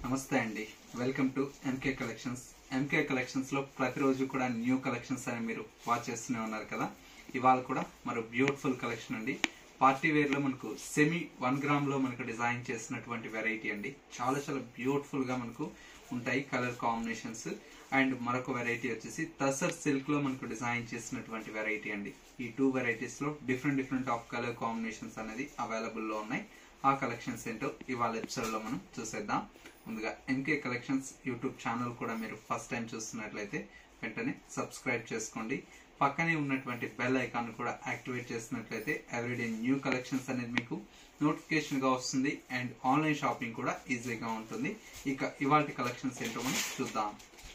నమస్తే అండి welcome to MK collections MK collections లో ప్రతిరోజు కూడా న్యూ కలెక్షన్స్ అని మీరు వాచ్ చేస్తూనే ఉన్నారు కదా ఇవాళ కూడా మరో బ్యూటిఫుల్ కలెక్షన్ అండి పార్టీ వేర్ లో మనకు సెమీ వన్ గ్రామ్ లో మనకు డిజైన్ చేసినటువంటి వెరైటీ అండి చాలా చాలా బ్యూటిఫుల్ గా మనకు ఉంటాయి కలర్ కాంబినేషన్స్ అండ్ మరొక వెరైటీ వచ్చేసి తసర్ సిల్క్ లో మనకు డిజైన్ చేసినటువంటి వెరైటీ అండి ఈ టూ వెరైటీస్ లో different different of colour combinations అనేది అవైలబుల్ లో ఉన్నాయి ఆ కలెక్షన్స్ ఏంటో ఇవాళ ఎపిసోడ్ లో మనం చూసేద్దాం ముందుగా ఎంకే కలెక్షన్స్ యూట్యూబ్ ఛానల్ కూడా మీరు ఫస్ట్ టైం చూస్తున్నట్లయితే వెంటనే సబ్స్క్రైబ్ చేసుకోండి పక్కనే ఉన్నటువంటి బెల్ ఐకాన్ కూడా యాక్టివేట్ చేసినట్లయితే ఎవ్రీడే న్యూ కలెక్షన్స్ అనేది మీకు నోటిఫికేషన్ గా వస్తుంది అండ్ ఆన్లైన్ షాపింగ్ కూడా ఈజీగా ఉంటుంది ఇక ఇవాళ కలెక్షన్స్ ఏంటో మనం చూద్దాం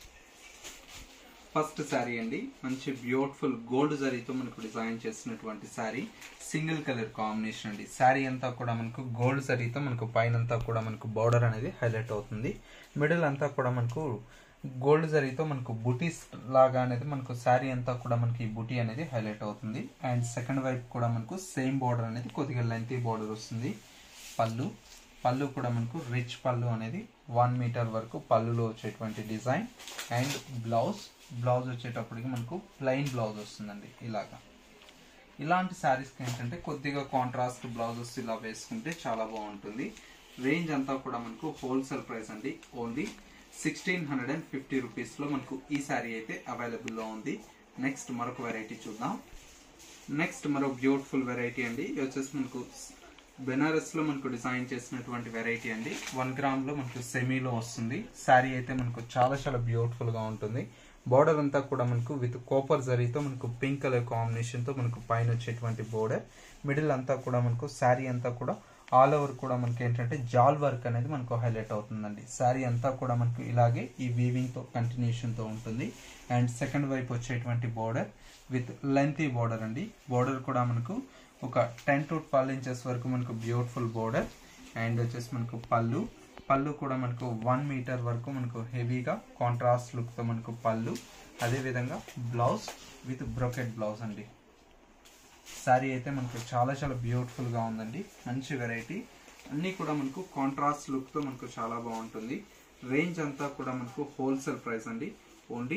ఫస్ట్ శారీ అండి మంచి బ్యూటిఫుల్ గోల్డ్ జరీతో మనకు డిజైన్ చేసినటువంటి శారీ సింగిల్ కలర్ కాంబినేషన్ అండి శారీ అంతా కూడా మనకు గోల్డ్ జరీతో మనకు పైన అంతా కూడా మనకు బార్డర్ అనేది హైలైట్ అవుతుంది మిడిల్ అంతా కూడా మనకు గోల్డ్ జరీతో మనకు బుటీస్ లాగా అనేది మనకు శారీ అంతా కూడా మనకి ఈ బుటీ అనేది హైలైట్ అవుతుంది అండ్ సెకండ్ వైపు కూడా మనకు సేమ్ బార్డర్ అనేది కొద్దిగా లెంతీ బార్డర్ వస్తుంది పళ్ళు పళ్ళు కూడా మనకు రిచ్ పళ్ళు అనేది వన్ మీటర్ వరకు పళ్ళులో వచ్చేటువంటి డిజైన్ అండ్ బ్లౌజ్ బ్లౌజ్ వచ్చేటప్పటికి మనకు ప్లెయిన్ బ్లౌజ్ వస్తుందండి ఇలాగా ఇలాంటి శారీస్కి ఏంటంటే కొద్దిగా కాంట్రాస్ట్ బ్లౌజెస్ ఇలా వేసుకుంటే చాలా బాగుంటుంది రేంజ్ అంతా కూడా మనకు హోల్సేల్ ప్రైస్ అండి only sixteen hundred and fifty రూపీస్లో మనకు ఈ శారీ అయితే అవైలబుల్లో ఉంది నెక్స్ట్ మరొక వెరైటీ చూద్దాం నెక్స్ట్ మరో బ్యూటిఫుల్ వెరైటీ అండి ఇది వచ్చేసి మనకు బెనారస్ లో మనకు డిజైన్ చేసినటువంటి వెరైటీ అండి వన్ గ్రామ్ లో మనకు సెమీలో వస్తుంది శారీ అయితే మనకు చాలా చాలా బ్యూటిఫుల్ గా ఉంటుంది బోర్డర్ అంతా కూడా మనకు విత్ కోపర్ జరీతో మనకు పింక్ కలర్ కాంబినేషన్ తో మనకు పైన వచ్చేటువంటి బోర్డర్ మిడిల్ అంతా కూడా మనకు శారీ అంతా కూడా ఆల్ ఓవర్ కూడా మనకి ఏంటంటే జాల్ వర్క్ అనేది మనకు హైలైట్ అవుతుందండి శారీ అంతా కూడా మనకు ఇలాగే ఈ వీవింగ్ తో కంటిన్యూషన్ తో ఉంటుంది అండ్ సెకండ్ వైపు వచ్చేటువంటి బోర్డర్ విత్ లెంతీ బోర్డర్ అండి బోర్డర్ కూడా మనకు ఒక టెన్ టు ట్వెల్వ్ ఇంచెస్ వరకు మనకు బ్యూటిఫుల్ బోర్డర్ అండ్ వచ్చేసి మనకు పళ్ళు పళ్ళు కూడా మనకు వన్ మీటర్ వరకు మనకు హెవీగా కాంట్రాస్ట్ లుక్తో మనకు పళ్ళు అదేవిధంగా బ్లౌజ్ విత్ బ్రోకెట్ బ్లౌజ్ అండి శారీ అయితే మనకు చాలా చాలా బ్యూటిఫుల్గా ఉందండి మంచి వెరైటీ అన్నీ కూడా మనకు కాంట్రాస్ట్ లుక్తో మనకు చాలా బాగుంటుంది రేంజ్ అంతా కూడా మనకు హోల్సేల్ ప్రైస్ అండి only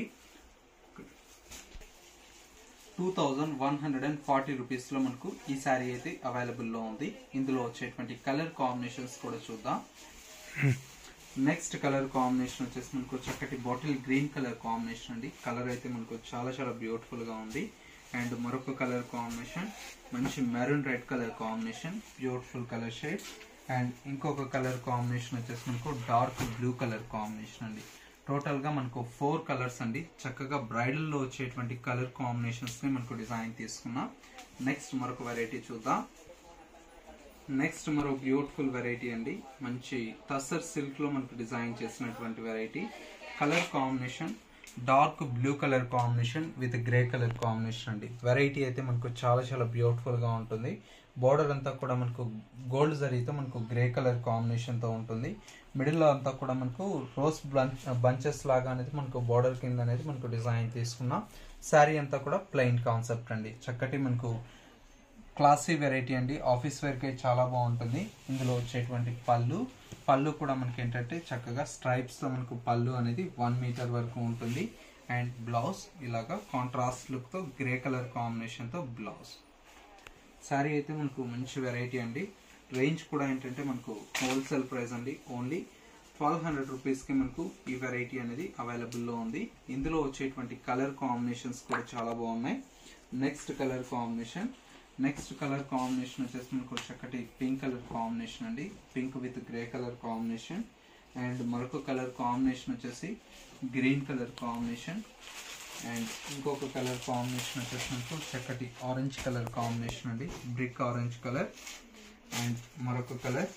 two thousand one hundred and forty రూపీస్లో మనకు ఈ శారీ అయితే అవైలబుల్లో ఉంది ఇందులో వచ్చేటువంటి కలర్ కాంబినేషన్స్ కూడా చూద్దాం నెక్స్ట్ కలర్ కాంబినేషన్ వచ్చేసి మనకు చక్కటి బాటిల్ గ్రీన్ కలర్ కాంబినేషన్ అండి కలర్ అయితే మనకు చాలా చాలా బ్యూటిఫుల్ గా ఉంది అండ్ మరొక కలర్ కాంబినేషన్ మంచి maroon red colour combination beautiful colour shade and ఇంకొక కలర్ కాంబినేషన్ వచ్చేసి మనకు డార్క్ బ్లూ కలర్ కాంబినేషన్ అండి టోటల్ గా మనకు ఫోర్ కలర్స్ అండి చక్కగా బ్రైడల్ లో వచ్చేటువంటి కలర్ కాంబినేషన్స్ ని మనకు డిజైన్ తీసుకున్నాం నెక్స్ట్ మరొక వెరైటీ చూద్దాం నెక్స్ట్ మరో బ్యూటిఫుల్ వెరైటీ అండి మంచి టసర్ సిల్క్ లో మనకు డిజైన్ చేసినటువంటి variety colour combination dark blue colour combination with grey colour combination అండి వెరైటీ అయితే మనకు చాలా చాలా బ్యూటిఫుల్ గా ఉంటుంది బోర్డర్ అంతా కూడా మనకు గోల్డ్ జరీతో మనకు గ్రే కలర్ కాంబినేషన్ తో ఉంటుంది మిడిల్ లో అంతా కూడా మనకు రోజ్ బంచెస్ లాగా అనేది మనకు బోర్డర్ కింద అనేది మనకు డిజైన్ తీసుకున్నాం శారీ అంతా కూడా ప్లెయిన్ కాన్సెప్ట్ అండి చక్కటి మనకు క్లాసీ వెరైటీ అండి ఆఫీస్ వేర్కి చాలా బాగుంటుంది ఇందులో వచ్చేటువంటి పళ్ళు పళ్ళు కూడా మనకి ఏంటంటే చక్కగా స్ట్రైప్స్తో మనకు పళ్ళు అనేది వన్ మీటర్ వరకు ఉంటుంది అండ్ బ్లౌజ్ ఇలాగా కాంట్రాస్ట్ లుక్తో గ్రే కలర్ కాంబినేషన్తో బ్లౌజ్ శారీ అయితే మనకు మంచి వెరైటీ అండి రేంజ్ కూడా ఏంటంటే మనకు హోల్సేల్ ప్రైస్ అండి ఓన్లీ ట్వెల్వ్ హండ్రెడ్ రూపీస్కి మనకు ఈ వెరైటీ అనేది అవైలబుల్లో ఉంది ఇందులో వచ్చేటువంటి కలర్ కాంబినేషన్స్ కూడా చాలా బాగున్నాయి next colour combination next colour combination వచ్చేసి మనకు చక్కటి పింక్ కలర్ కాంబినేషన్ అండి pink with grey colour combination and మరొక కలర్ కాంబినేషన్ వచ్చేసి గ్రీన్ కలర్ కాంబినేషన్ అండ్ ఇంకొక కలర్ కాంబినేషన్ వచ్చేసి మనకు చక్కటి ఆరెంజ్ కలర్ కాంబినేషన్ అండి బ్రిక్ ఆరెంజ్ కలర్ అండ్ మరొక colour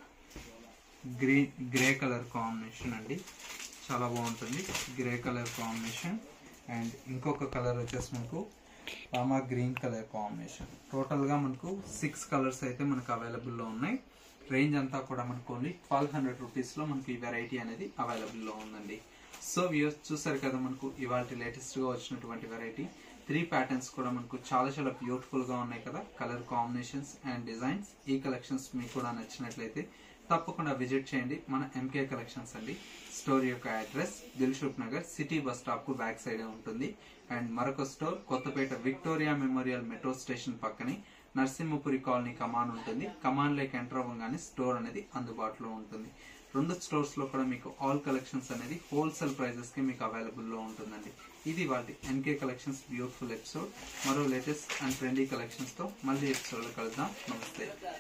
green grey colour combination అండి చాలా బాగుంటుంది గ్రే కలర్ కాంబినేషన్ అండ్ ఇంకొక కలర్ వచ్చేసి మనకు రామా గ్రీన్ కలర్ కాంబినేషన్ టోటల్గా మనకు సిక్స్ కలర్స్ అయితే మనకు అవైలబుల్లో ఉన్నాయి రేంజ్ అంతా కూడా మనకు ఓన్లీ ట్వెల్వ్ హండ్రెడ్ రూపీస్లో మనకు ఈ వెరైటీ అనేది అవైలబుల్లో ఉందండి సో వ్యూస్ చూసారు కదా మనకు ఇవాళ లేటెస్ట్గా వచ్చినటువంటి వెరైటీ త్రీ ప్యాటర్న్స్ కూడా మనకు చాలా చాలా బ్యూటిఫుల్గా ఉన్నాయి కదా కలర్ కాంబినేషన్స్ అండ్ డిజైన్స్ ఈ కలెక్షన్స్ మీకు కూడా నచ్చినట్లయితే తప్పకుండా విజిట్ చేయండి మన ఎంకే కలెక్షన్స్ అండి స్టోర్ యొక్క address Dilsukh Nagar city bus stop కు బ్యాక్ సైడ్ ఉంటుంది అండ్ మరొక store Kothapet Victoria Memorial metro station పక్కనే నరసింహపురి కాలనీ కమాన్ ఉంటుంది కమాన్ లేక్ ఎంటర్ అవ్వగానే స్టోర్ అనేది అందుబాటులో ఉంటుంది రెండు స్టోర్స్ లో కూడా మీకు ఆల్ కలెక్షన్స్ అనేది హోల్సేల్ ప్రైజెస్ కి మీకు అవైలబుల్ లో ఉంటుందండి ఇది వాటి ఎన్కే కలెక్షన్స్ బ్యూటిఫుల్ ఎపిసోడ్ మరో లేటెస్ట్ అండ్ ట్రెండీ కలెక్షన్స్ తో మళ్ళీ ఎపిసోడ్ లో కలుద్దాం నమస్తే